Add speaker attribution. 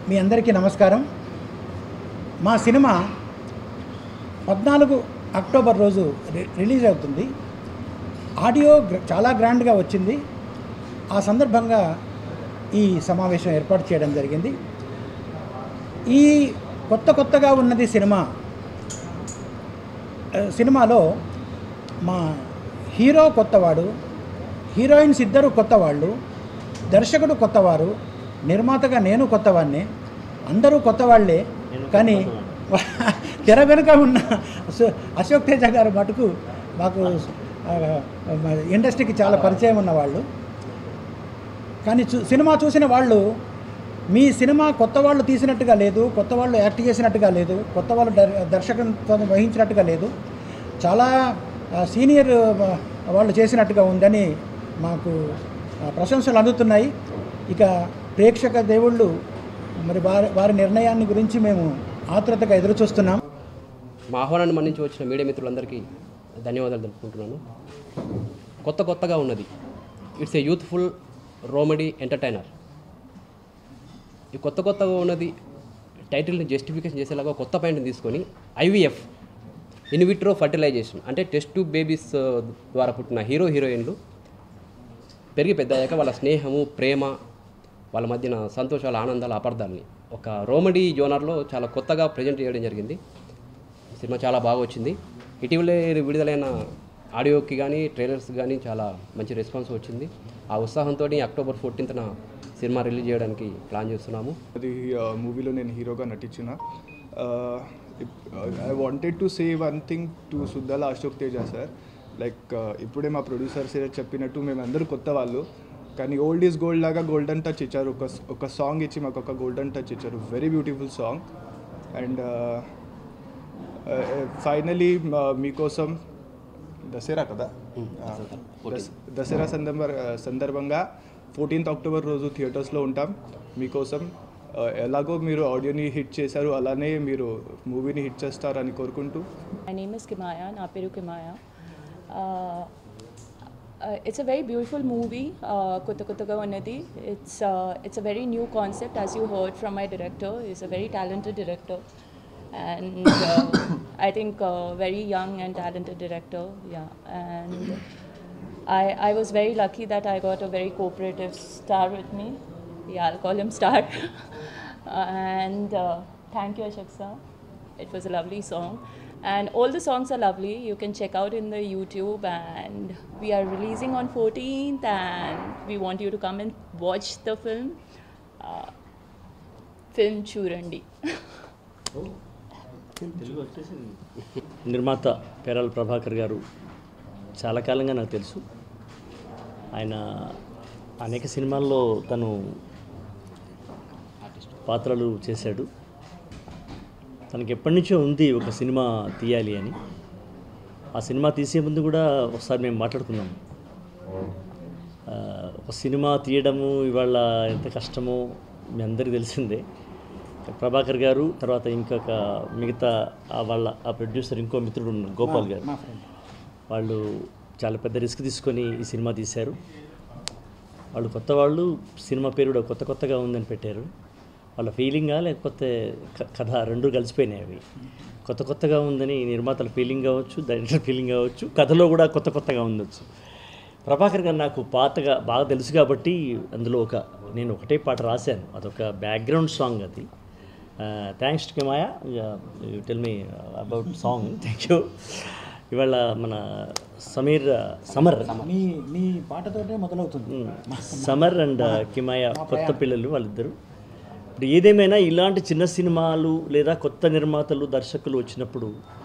Speaker 1: మీ అందరికీ నమస్కారం మా సినిమా పద్నాలుగు అక్టోబర్ రోజు రి- రిలీజ్ అవుతుంది ఆడియో గ్ర- చాలా గ్రాండ్గా వచ్చింది ఆ సందర్భంగా ఈ సమావేశం ఏర్పాటు చేయడం జరిగింది ఈ కొత్త కొత్తగా ఉన్నది సినిమా ఆ, సినిమాలో మా హీరో కొత్తవాడు హీరోయిన్స్ ఇద్దరు కొత్తవాళ్ళు దర్శకుడు కొత్తవారు నిర్మాతగా నేను కొత్తవాడిని అందరూ కొత్తవాళ్లే కానీ తెర వెనుక ఉన్న అశో- అశోక్ తేజ గారు మటుకు మాకు ఆ, మా ఇండస్ట్రీకి చాలా పరిచయం ఉన్నవాళ్ళు కానీ చూ సినిమా చూసిన వాళ్ళు మీ సినిమా కొత్త వాళ్ళు తీసినట్టుగా లేదు కొత్త వాళ్ళు యాక్ట్ చేసినట్టుగా లేదు కొత్త వాళ్ళు దర్ దర్శకత్వం వహించినట్టుగా లేదు చాలా ఆ, సీనియర్ ఆ, వాళ్ళు చేసినట్టుగా ఉందని మాకు ఆ, ప్రశంసలు అందుతున్నాయి ఇక ప్రేక్షక దేవుళ్ళు మరి వారి వారి నిర్ణయాన్ని గురించి మేము ఆతురతగా ఎదురు చూస్తున్నాం
Speaker 2: మా ఆహ్వానాన్ని మన్నించి వచ్చిన మీడియా మిత్రులందరికీ ధన్యవాదాలు తెలుపుకుంటున్నాను కొత్త కొత్తగా ఉన్నది it's a youthful romedy entertainer ఈ కొత్త కొత్తగా ఉన్నది టైటిల్ని జస్టిఫికేషన్ చేసేలాగా కొత్త పాయింట్ని తీసుకొని ఐవీఎఫ్ ఇన్విట్రో ఫర్టిలైజేషన్ అంటే టెస్ట్ ట్యూబ్ బేబీస్ ద్వారా పుట్టిన హీరో హీరోయిన్లు పెరిగి పెద్ద అయ్యాక వాళ్ళ స్నేహము ప్రేమ వాళ్ళ మధ్యన సంతోషాలు ఆనందాలు అపార్థాలని ఒక రోమడీ జోనర్లో చాలా కొత్తగా ప్రజెంట్ చేయడం జరిగింది సినిమా చాలా బాగా వచ్చింది ఇటీవలే విడుదలైన ఆడియోకి కానీ ట్రైలర్స్ కానీ చాలా మంచి రెస్పాన్స్ వచ్చింది ఆ ఉత్సాహంతో అక్టోబర్ ఫోర్టీన్త్న సినిమా రిలీజ్ చేయడానికి ప్లాన్ చేస్తున్నాము
Speaker 3: అది మూవీలో నేను హీరోగా నటించిన I wanted to say one thing to Suddala Ashok Teja sir like ఇప్పుడే మా ప్రొడ్యూసర్ సార్ చెప్పినట్టు మేమందరూ కొత్త వాళ్ళు కానీ ఓల్డ్ ఈజ్ గోల్డ్ లాగా గోల్డెన్ టచ్ ఇచ్చారు ఒక ఒక సాంగ్ ఇచ్చి మాకు ఒక గోల్డెన్ టచ్ ఇచ్చారు very beautiful song and finally మీకోసం దసరా కదా దస్- దసరా సందర్భ సందర్భంగా ఫోర్టీన్త్ అక్టోబర్ రోజు థియేటర్స్లో ఉంటాం మీకోసం ఆ, ఎలాగో మీరు ఆడియోని హిట్ చేశారు అలానే మీరు మూవీని హిట్ చేస్తారని కోరుకుంటూ
Speaker 4: My name is Kimaya, Naperu Kimaya. Uh, uh, it's a very beautiful movie, uh, Kotta Kottaga Vanadi. It's, uh, it's a very new concept, as you heard from my director. He's a very talented director. And uh, I think uh, very young and talented director, yeah. And I, I was very lucky that I got a very cooperative star with me. Yeah, I'll call him Star. and uh, thank you, Ashok sir. It was a lovely song. And all the songs are lovely. You can check out in the YouTube. And we are releasing on 14th. And we want you to come and watch the film. Uh, film Churandi.
Speaker 5: నిర్మాత పేరాల ప్రభాకర్ గారు చాలా కాలంగా నాకు తెలుసు ఆయన అనేక సినిమాల్లో తను పాత్రలు చేశాడు తనకి ఎప్పటి నుంచో ఉంది ఒక సినిమా తీయాలి అని ఆ సినిమా తీసే ముందు కూడా ఒకసారి మేము మాట్లాడుకున్నాము ఆ, ఒక సినిమా తీయడము ఇవాళ ఎంత కష్టమో మీ అందరికీ తెలిసిందే ప్రభాకర్ గారు తర్వాత ఇంకొక మిగతా ఆ వాళ్ళ ఆ ప్రొడ్యూసర్ ఇంకో మిత్రుడు ఉన్నారు గోపాల్ గారు వాళ్ళు చాలా పెద్ద రిస్క్ తీసుకొని ఈ సినిమా తీశారు వాళ్ళు కొత్త వాళ్ళు సినిమా పేరు కూడా కొత్త కొత్తగా ఉందని పెట్టారు వాళ్ళ ఫీలింగా లేకపోతే క- కథ రెండు కలిసిపోయినాయి అవి కొత్త కొత్తగా ఉందని నిర్మాతల ఫీలింగ్ కావచ్చు డైరెక్టర్ ఫీలింగ్ కావచ్చు కథలో కూడా కొత్త కొత్తగా ఉండొచ్చు ప్రభాకర్ గారు నాకు పాతగా బాగా తెలుసు కాబట్టి అందులో ఒక నేను ఒకటే పాట రాశాను అదొక బ్యాక్గ్రౌండ్ సాంగ్ అది thanks to Kimaya you tell me about song thank you ఇవాళ మన సమీర్ సమర్
Speaker 1: మీ మీ పాటతోటే మొదలవుతుంది
Speaker 5: సమర్ అండ్ కిమాయ కొత్త పిల్లలు వాళ్ళిద్దరు ఇప్పుడు ఏదేమైనా ఇలాంటి చిన్న సినిమాలు లేదా కొత్త నిర్మాతలు దర్శకులు వచ్చినప్పుడు